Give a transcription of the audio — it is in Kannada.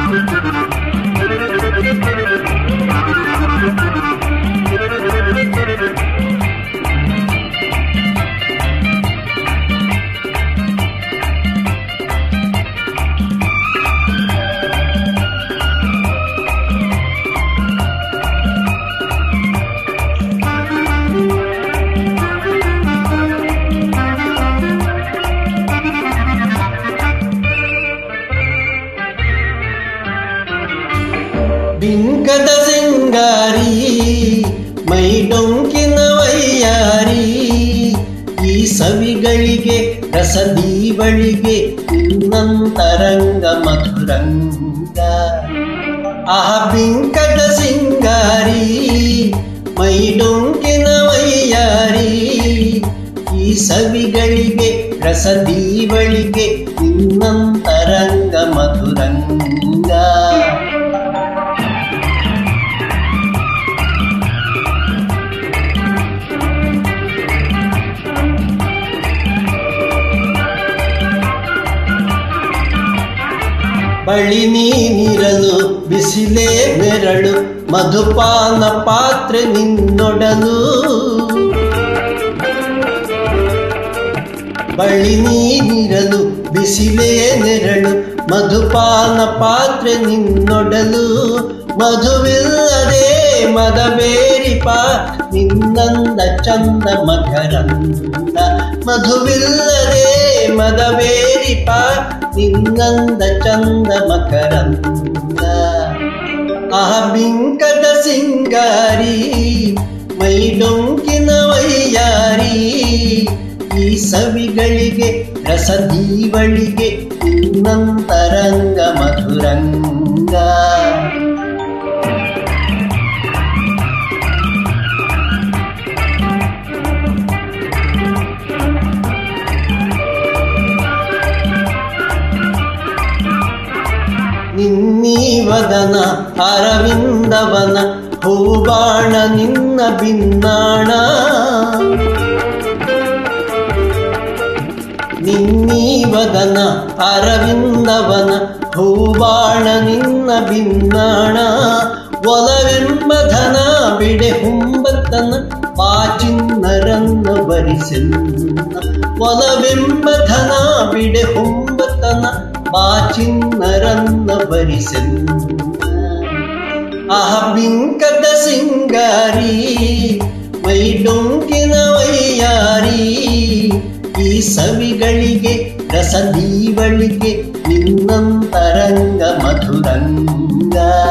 ಬಿಂಕದ ಸಿಂಗಾರಿ ಮೈ ಡೊಂಕಿನ ವೈಯಾರಿ ಈ ಸವಿಗಳಿಗೆ ರಸದೀವಳಿಗೆ ಇನ್ನಂತರಂಗ ಮಧುರಂಗ ಆಹ ಬಿಂಕದ ಸಿಂಗಾರಿ ಮೈ ಡೊಂಕಿನ ವೈಯಾರಿ ಈ ಸವಿಗಳಿಗೆ ರಸದೀವಳಿಗೆ ಇನ್ನಂತರಂಗ ಮಧುರಂಗ ಬಳಿ ನೀನಿರಲು ಬಿಸಿಲೇ ನೆರಳು ಮಧುಪಾನ ಪಾತ್ರೆ ನಿನ್ನೊಡಲು ಬಳಿ ನೀನಿರಲು ಬಿಸಿಲೇ ನೆರಳು ಮಧುಪಾನ ಪಾತ್ರೆ ನಿನ್ನೊಡಲು ಮಧುವಿಲ್ಲದೆ ಮದಬೇರಿಪ ನಿನ್ನಂದ ಚಂದ ಮಕರಂದ ಮಧುವಿಲ್ಲದೆ ಮದಬೇರಿಪ ನಿನ್ನಂದ ಚಂದ ಮಕರಂದ ಆಹ ಬಿಂಕದ ಸಿಂಗಾರಿ ಮೈ ಡೊಂಕಿನ ವೈಯಾರಿ ಈ ಸವಿಗಳಿಗೆ ರಸದೀವಳಿಗೆ ಇನ್ನಂತರಂಗ ಮಧುರಂಗ ನಿನ್ನೀವದನ ಅರವಿಂದವನ ಹೂಬಾಣ ನಿನ್ನ ಭಿನ್ನಾಣ ನಿನ್ನೀವದನ ಅರವಿಂದವನ ಹೂಬಾಣ ನಿನ್ನ ಭಿನ್ನಾಣ ಒಲವೆಂಬಧನ ಬಿಡೆ ಹುಂಬತನ ಪಾಚಿನ್ನರನ್ನು ಬರಿಸೆನ್ನ ಒಲವೆಂಬಧನ ಬಿಡೆ ಹುಂಬತನ ಬಾಚಿನ್ನರನ್ನ ಬರಿಸೆನ್ನ ಆಹ ಬಿಂಕದ ಸಿಂಗಾರಿ ಮೈ ಡೊಂಕಿನ ವೈಯಾರಿ ಈ ಸವಿಗಳಿಗೆ ರಸದೀವಳಿಗೆ ನಿನ್ನಂತರಂಗ ಮಧುರಂಗ